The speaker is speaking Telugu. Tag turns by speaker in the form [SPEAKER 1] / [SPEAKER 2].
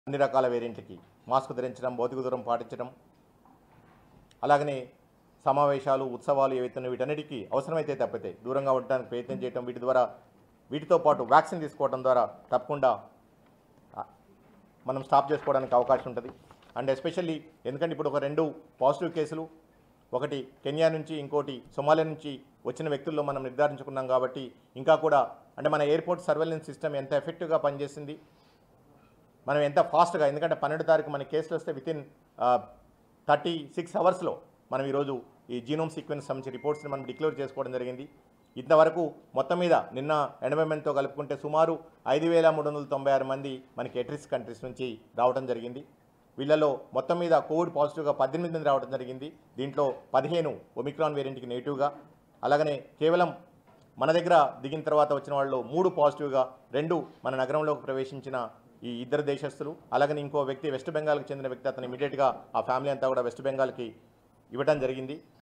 [SPEAKER 1] అన్ని రకాల వేరియంట్లకి మాస్క్ ధరించడం భౌతిక దూరం పాటించడం అలాగనే సమావేశాలు ఉత్సవాలు ఏవైతే ఉన్నాయో వీటన్నిటికీ అవసరమైతే తప్పితే దూరంగా ఉండడానికి ప్రయత్నం చేయడం వీటి ద్వారా వీటితో పాటు వ్యాక్సిన్ తీసుకోవడం ద్వారా తప్పకుండా ఆ, మనం స్టాప్ చేసుకోవడానికి అవకాశం ఉంటుంది అండ్ ఎస్పెషల్లీ ఎందుకంటే ఇప్పుడు ఒక రెండు పాజిటివ్ కేసులు ఒకటి కెన్యా నుంచి ఇంకోటి సొమాలియా నుంచి వచ్చిన వ్యక్తుల్లో మనం నిర్ధారించుకున్నాం కాబట్టి ఇంకా కూడా అంటే మన ఎయిర్పోర్ట్ సర్వేలెన్స్ సిస్టమ్ ఎంత ఎఫెక్టివ్గా పనిచేసింది మనం ఎంత ఫాస్ట్గా ఎందుకంటే పన్నెండు తారీఖు మన కేసులు వస్తే వితిన్ థర్టీ సిక్స్ అవర్స్లో మనం ఈరోజు ఈ జీనోమ్ సీక్వెన్స్ సంబంధించి రిపోర్ట్స్ని మనం డిక్లేర్ చేసుకోవడం జరిగింది ఇంతవరకు మొత్తం మీద నిన్న ఎనభైమెంట్తో కలుపుకుంటే సుమారు ఐదు వేల మూడు వందల తొంభై ఆరు మంది మనకి ఎట్రిస్ కంట్రీస్ నుంచి రావడం జరిగింది వీళ్ళలో మొత్తం మీద కోవిడ్ పాజిటివ్గా పద్దెనిమిది మంది రావడం జరిగింది దీంట్లో పదిహేను ఒమిక్రాన్ వేరియంట్కి నెగిటివ్గా అలాగనే కేవలం మన దగ్గర దిగిన తర్వాత వచ్చిన వాళ్ళు మూడు పాజిటివ్గా రెండు మన నగరంలోకి ప్రవేశించిన ఈ ఇద్దరు దేశస్తులు అలాగని ఇంకో వ్యక్తి వెస్ట్ బెంగాల్కి చెందిన వ్యక్తి అతను ఇమీడియట్గా ఆ ఫ్యామిలీ అంతా కూడా వెస్ట్ బెంగాల్కి ఇవ్వడం జరిగింది